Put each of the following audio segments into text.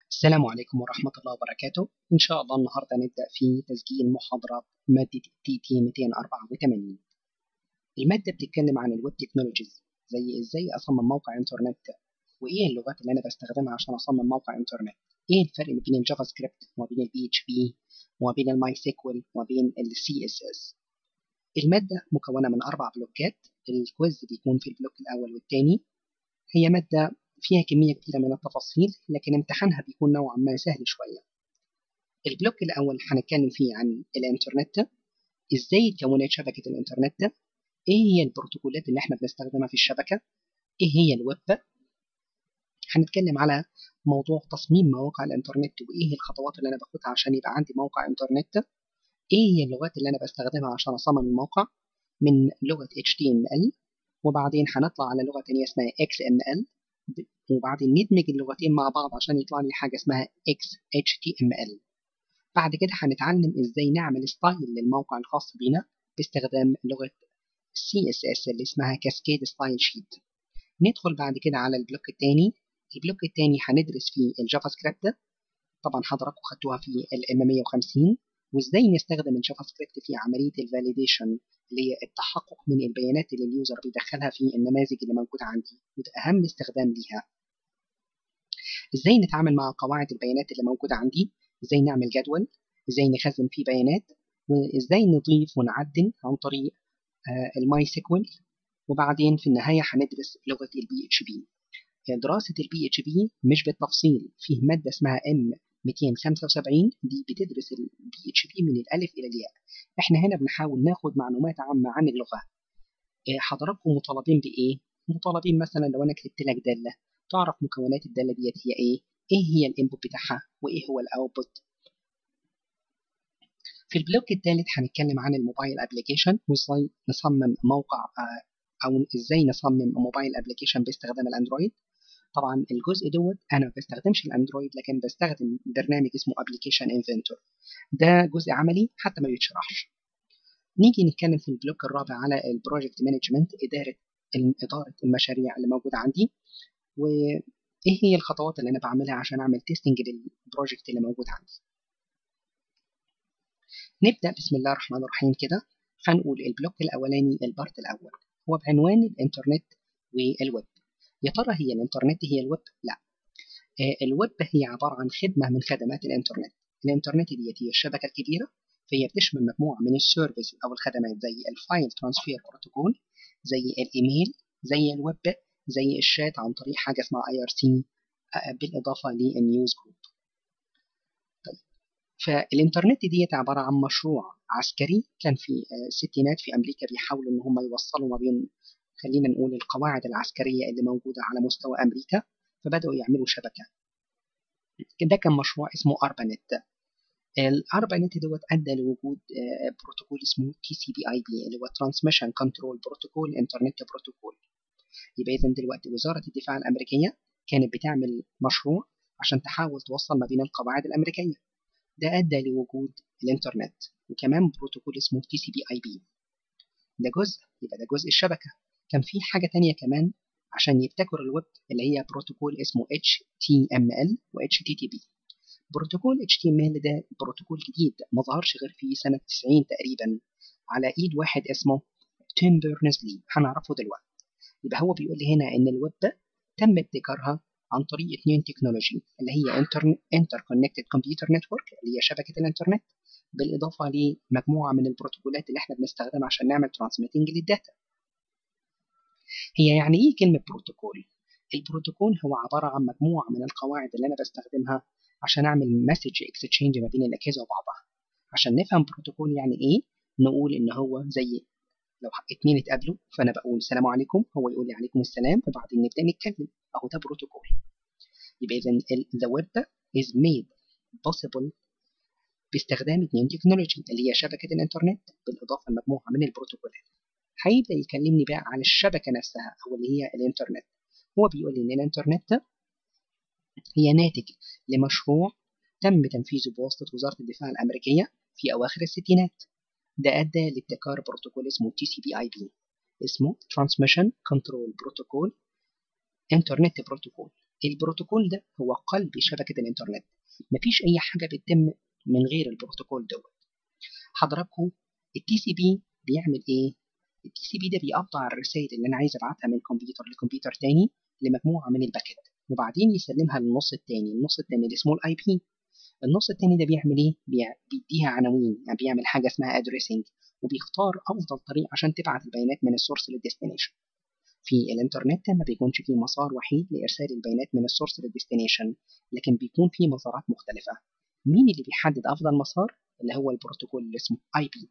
السلام عليكم ورحمة الله وبركاته إن شاء الله النهاردة نبدأ في تسجيل محاضرة مادة تي تي 284 المادة بتتكلم عن الويب تكنولوجيز زي إزاي أصمم موقع إنترنت وإيه اللغات اللي أنا بستخدمها عشان أصمم موقع إنترنت إيه الفرق بين الجافا سكريبت وما بين البي اتش بي وما بين الماي سيكوال وما بين السي اس اس المادة مكونة من أربع بلوكات الكويز بيكون في البلوك الأول والثاني هي مادة فيها كمية كبيرة من التفاصيل لكن امتحانها بيكون نوعا ما سهل شوية البلوك الأول هنتكلم فيه عن الإنترنت إزاي تكونات شبكة الإنترنت إيه هي البروتوكولات اللي إحنا بنستخدمها في الشبكة إيه هي الويب هنتكلم على موضوع تصميم مواقع الإنترنت وإيه الخطوات اللي أنا باخدها عشان يبقى عندي موقع إنترنت إيه هي اللغات اللي أنا بستخدمها عشان أصمم الموقع من لغة HTML وبعدين هنطلع على لغة تانية اسمها XML وبعدين ندمج اللغتين مع بعض عشان يطلع لي حاجة اسمها XHTML بعد كده هنتعلم ازاي نعمل ستايل للموقع الخاص بينا باستخدام لغة CSS اللي اسمها كاسكيد ستايل شيت ندخل بعد كده على البلوك الثاني البلوك الثاني هندرس فيه الجافا سكريبت طبعا حضراتكم خدتوها في ال 150 وازاي نستخدم الجافا سكريبت في عملية الفاليديشن اللي هي التحقق من البيانات اللي اليوزر بيدخلها في النماذج اللي موجودة عندي وده أهم استخدام ليها ازاي نتعامل مع قواعد البيانات اللي موجودة عندي ازاي نعمل جدول ازاي نخزن فيه بيانات وازاي نضيف ونعدل عن طريق الماي سيكوال وبعدين في النهاية هندرس لغة البي اتش بي دراسة البي اتش بي مش بالتفصيل فيه مادة اسمها ام 275 دي بتدرس البي اتش بي من الالف الى الياء احنا هنا بنحاول ناخد معلومات عامة عن اللغة حضراتكم مطالبين بايه مطالبين مثلا لو انا كتبت لك دالة تعرف مكونات الدالة ديت هي ايه ايه هي الانبوت بتاعها وايه هو الاوتبوت في البلوك الثالث هنتكلم عن الموبايل ابلكيشن وازاي نصمم موقع او ازاي نصمم موبايل ابلكيشن باستخدام الاندرويد طبعا الجزء دوت انا ما بستخدمش الاندرويد لكن بستخدم برنامج اسمه ابلكيشن انفنتور ده جزء عملي حتى ما بيتشرحش نيجي نتكلم في البلوك الرابع على البروجكت مانجمنت اداره اداره المشاريع اللي موجوده عندي وايه هي الخطوات اللي انا بعملها عشان اعمل تيستنج للبروجكت اللي موجود عندي نبدا بسم الله الرحمن الرحيم كده هنقول البلوك الاولاني البارت الاول هو بعنوان الانترنت والويب يا ترى هي الانترنت هي الويب لا الويب هي عباره عن خدمه من خدمات الانترنت الانترنت ديت هي الشبكه الكبيره فهي بتشمل مجموعه من السيرفيس او الخدمات زي الفايل ترانسفير بروتوكول زي الايميل زي الويب زي الشات عن طريق حاجه اسمها اي ار سي بالاضافه للنيوز جروب طيب فالانترنت ديت عباره عن مشروع عسكري كان في الستينات في امريكا بيحاولوا ان هم يوصلوا ما بين خلينا نقول القواعد العسكرية اللي موجودة على مستوى أمريكا فبدأوا يعملوا شبكة ده كان مشروع اسمه أربانت الأربانت دوت أدى لوجود بروتوكول اسمه تي سي بي اي بي اللي هو ترانسميشن كنترول بروتوكول انترنت بروتوكول يبقى إذا دلوقتي وزارة الدفاع الأمريكية كانت بتعمل مشروع عشان تحاول توصل ما بين القواعد الأمريكية ده أدى لوجود الإنترنت وكمان بروتوكول اسمه تي سي بي اي بي ده جزء يبقى ده جزء الشبكة كان في حاجة تانية كمان عشان يبتكر الويب اللي هي بروتوكول اسمه HTML و HTTP بروتوكول HTML ده بروتوكول جديد ما ظهرش غير في سنة 90 تقريبا على ايد واحد اسمه تيم بيرنز لي هنعرفه دلوقتي يبقى هو بيقول لي هنا ان الويب تم ابتكارها عن طريق اثنين تكنولوجي اللي هي انتر كونكتد كمبيوتر نتورك اللي هي شبكة الانترنت بالاضافة لمجموعة من البروتوكولات اللي احنا بنستخدمها عشان نعمل ترانسميتنج للداتا هي يعني ايه كلمة بروتوكول؟ البروتوكول هو عبارة عن مجموعة من القواعد اللي أنا بستخدمها عشان أعمل مسج اكستشينج ما بين الأجهزة وبعضها. عشان نفهم بروتوكول يعني إيه؟ نقول إن هو زي لو اتنين اتقابلوا فأنا بقول السلام عليكم هو يقول لي عليكم السلام وبعدين نبدأ نتكلم أهو ده بروتوكول. يبقى إذا the web is made possible باستخدام اتنين تكنولوجي اللي هي شبكة الإنترنت بالإضافة لمجموعة من البروتوكولات. هيبدا يكلمني بقى عن الشبكه نفسها او اللي هي الانترنت هو بيقول لي ان الانترنت هي ناتج لمشروع تم تنفيذه بواسطه وزاره الدفاع الامريكيه في اواخر الستينات ده ادى لابتكار بروتوكول اسمه تي سي بي اي بي اسمه ترانسميشن كنترول بروتوكول انترنت بروتوكول البروتوكول ده هو قلب شبكة الإنترنت مفيش أي حاجة بتتم من غير البروتوكول دوت حضراتكم التي سي بي بيعمل إيه؟ التي سي بي ده بيقطع الرسائل اللي أنا عايز أبعتها من كمبيوتر لكمبيوتر تاني لمجموعة من الباكت وبعدين يسلمها للنص التاني النص التاني اللي اسمه الاي بي النص التاني ده بيعمل ايه بيديها عناوين يعني بيعمل حاجه اسمها ادريسنج وبيختار افضل طريق عشان تبعت البيانات من السورس للديستنيشن في الانترنت ما بيكونش فيه مسار وحيد لارسال البيانات من السورس للديستنيشن لكن بيكون فيه مسارات مختلفه مين اللي بيحدد افضل مسار اللي هو البروتوكول اللي اسمه اي بي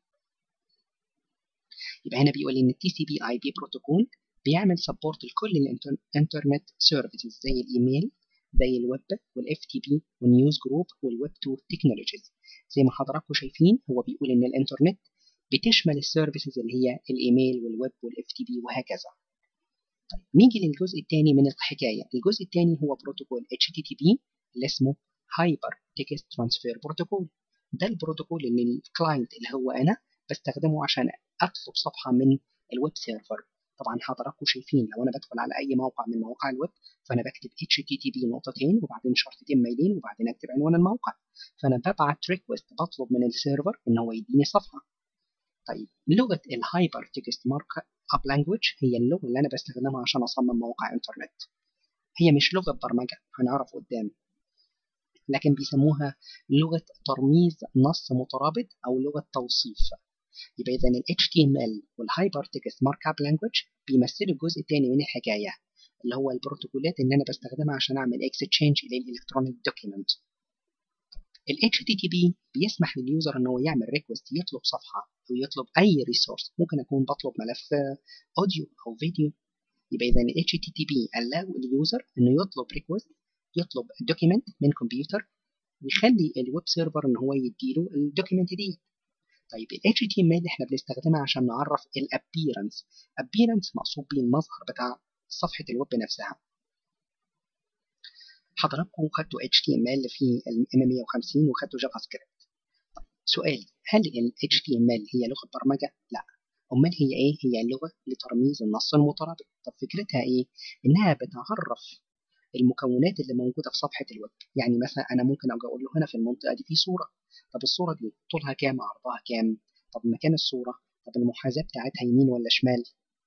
يبقى هنا بيقول ان التي سي بي اي بي بروتوكول بيعمل سبورت لكل الانترنت سيرفيسز زي الايميل زي الويب والاف تي بي والنيوز جروب والويب 2 تكنولوجيز زي ما حضراتكم شايفين هو بيقول ان الانترنت بتشمل السيرفيسز اللي هي الايميل والويب والاف تي بي وهكذا طيب نيجي للجزء الثاني من الحكايه الجزء الثاني هو بروتوكول اتش تي تي بي اللي اسمه هايبر تكست ترانسفير بروتوكول ده البروتوكول اللي الكلاينت اللي هو انا بستخدمه عشان اطلب صفحه من الويب سيرفر طبعا حضراتكم شايفين لو انا بدخل على اي موقع من مواقع الويب فانا بكتب http نقطتين وبعدين شرطتين ميلين وبعدين اكتب عنوان الموقع فانا ببعت ريكوست بطلب من السيرفر ان هو يديني صفحه طيب لغه الهايبر تكست مارك اب لانجوج هي اللغه اللي انا بستخدمها عشان اصمم مواقع انترنت هي مش لغه برمجه هنعرف قدام لكن بيسموها لغه ترميز نص مترابط او لغه توصيف يبقى اذا ال HTML والهايبر تكست مارك اب لانجوج بيمثلوا الجزء الثاني من الحكايه اللي هو البروتوكولات اللي انا بستخدمها عشان اعمل اكستشينج للالكترونيك دوكيمنت ال HTTP بيسمح لليوزر ان هو يعمل ريكوست يطلب صفحه او يطلب اي ريسورس ممكن اكون بطلب ملف اوديو او فيديو يبقى اذا ال HTTP allow اليوزر انه يطلب ريكوست يطلب دوكيمنت من كمبيوتر ويخلي الويب سيرفر ان هو يديله الدوكيمنت دي طيب ال HTML احنا بنستخدمها عشان نعرف الابيرنس appearance مقصود بيه المظهر بتاع صفحة الويب نفسها حضراتكم خدتوا HTML في ال M150 وخدتوا جافا سكريبت سؤالي هل ال HTML هي لغة برمجة؟ لا أمال هي إيه؟ هي اللغة لترميز النص المترابط طب فكرتها إيه؟ إنها بتعرف المكونات اللي موجودة في صفحة الويب يعني مثلا أنا ممكن أجي أقول له هنا في المنطقة دي في صورة طب الصورة دي طولها كام عرضها كام طب مكان الصورة طب المحاذاة بتاعتها يمين ولا شمال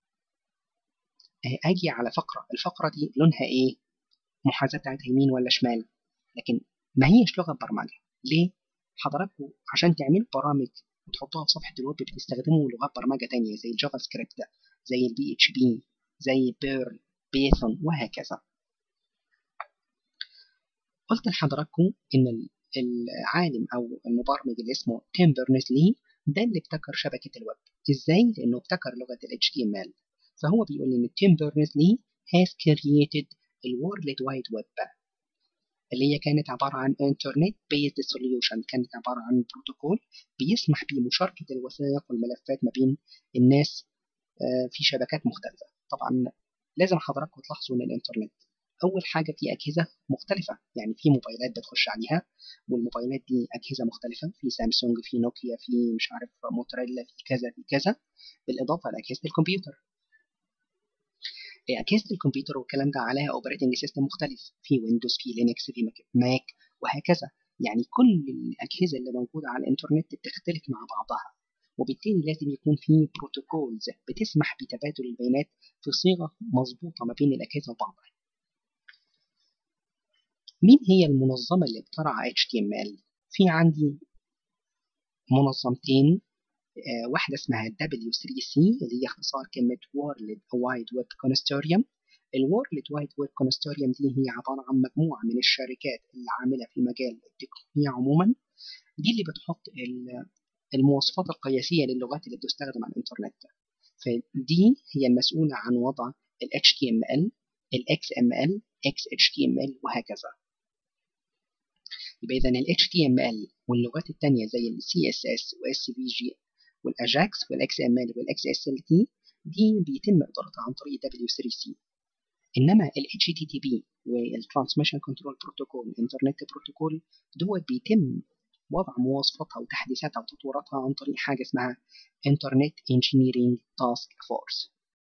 اجي على فقرة الفقرة دي لونها ايه محاذاة بتاعتها يمين ولا شمال لكن ما هيش لغة برمجة ليه حضراتكم عشان تعملوا برامج وتحطوها في صفحة الويب بتستخدموا لغات برمجة تانية زي الجافا سكريبت زي البي اتش بي زي بيرل بيثون وهكذا قلت لحضراتكم ان العالم او المبرمج اللي اسمه تيم بيرنز لي ده اللي ابتكر شبكة الويب ازاي لانه ابتكر لغة ال HTML فهو بيقول ان تيم بيرنز لي has created الورلد وايد ويب اللي هي كانت عبارة عن انترنت بيزد سوليوشن كانت عبارة عن بروتوكول بيسمح بمشاركة الوثائق والملفات ما بين الناس في شبكات مختلفة طبعا لازم حضراتكم تلاحظوا ان الانترنت اول حاجه في اجهزه مختلفه يعني في موبايلات بتخش عليها والموبايلات دي اجهزه مختلفه في سامسونج في نوكيا في مش عارف موتوريلا في كذا في كذا بالاضافه لاجهزه الكمبيوتر اجهزه الكمبيوتر والكلام ده عليها اوبريتنج سيستم مختلف في ويندوز في لينكس في ماك وهكذا يعني كل الاجهزه اللي موجوده على الانترنت بتختلف مع بعضها وبالتالي لازم يكون في بروتوكولز بتسمح بتبادل البيانات في صيغه مظبوطه ما بين الاجهزه وبعضها مين هي المنظمة اللي اخترع HTML؟ في عندي منظمتين آه واحدة اسمها W3C اللي هي اختصار كلمة World Wide Web Consortium ال World Wide Web Consortium دي هي عبارة عن مجموعة من الشركات اللي عاملة في مجال التقنية عموما دي اللي بتحط المواصفات القياسية للغات اللي بتستخدم على الإنترنت فدي هي المسؤولة عن وضع ال HTML ال XML XHTML وهكذا يبقى إذا ال HTML واللغات التانية زي ال CSS و SVG والأجاكس وال XML وال XSLT دي بيتم إدارتها عن طريق W3C إنما ال HTTP وال Transmission Control Protocol الإنترنت بروتوكول دوت بيتم وضع مواصفاتها وتحديثاتها وتطويراتها عن طريق حاجة اسمها Internet Engineering Task Force